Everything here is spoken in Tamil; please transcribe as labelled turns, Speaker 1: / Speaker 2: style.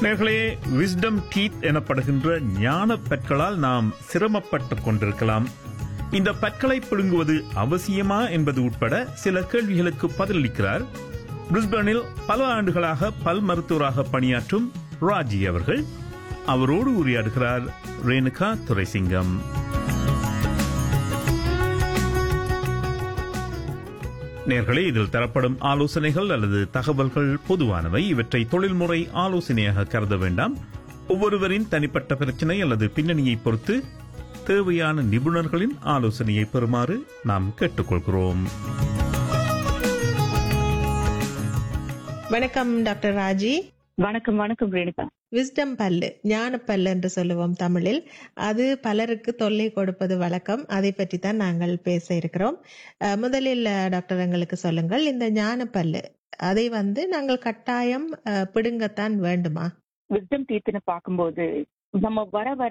Speaker 1: நேர்களே விஸ்டம் டீத் எனப்படுகின்ற ஞான பற்களால் நாம் சிரமப்பட்டுக் கொண்டிருக்கலாம் இந்த பற்களை பிடுங்குவது அவசியமா என்பது உட்பட சில கேள்விகளுக்கு பதிலளிக்கிறார் பிரிஸ்பனில் பல ஆண்டுகளாக பல் மருத்துவராக பணியாற்றும் ராஜி அவர்கள் அவரோடு உரையாடுகிறார் ரேணுகா துரைசிங்கம் நேர்களே இதில் தரப்படும் ஆலோசனைகள் அல்லது தகவல்கள் பொதுவானவை இவற்றை தொழில்முறை ஆலோசனையாக கருத வேண்டாம் ஒவ்வொருவரின் தனிப்பட்ட பிரச்சனை அல்லது பின்னணியை பொறுத்து தேவையான நிபுணர்களின் ஆலோசனையை பெறுமாறு நாம் கேட்டுக்கொள்கிறோம்
Speaker 2: வணக்கம் டாக்டர் ராஜி
Speaker 3: வணக்கம் வணக்கம் ரேணுகா
Speaker 2: விஸ்டம் பல்லு ஞான பல்லு என்று சொல்லுவோம் தமிழில் அது பலருக்கு தொல்லை கொடுப்பது வழக்கம் அதை பற்றி தான் நாங்கள் பேச இருக்கிறோம் அஹ், முதலில் அஹ், டாக்டர் எங்களுக்கு சொல்லுங்கள் இந்த ஞான பல்லு அதை வந்து நாங்கள் கட்டாயம் அஹ், பிடுங்கத்தான் வேண்டுமா
Speaker 3: விஸ்டம் டீத்னு பார்க்கும்போது நம்ம வர வர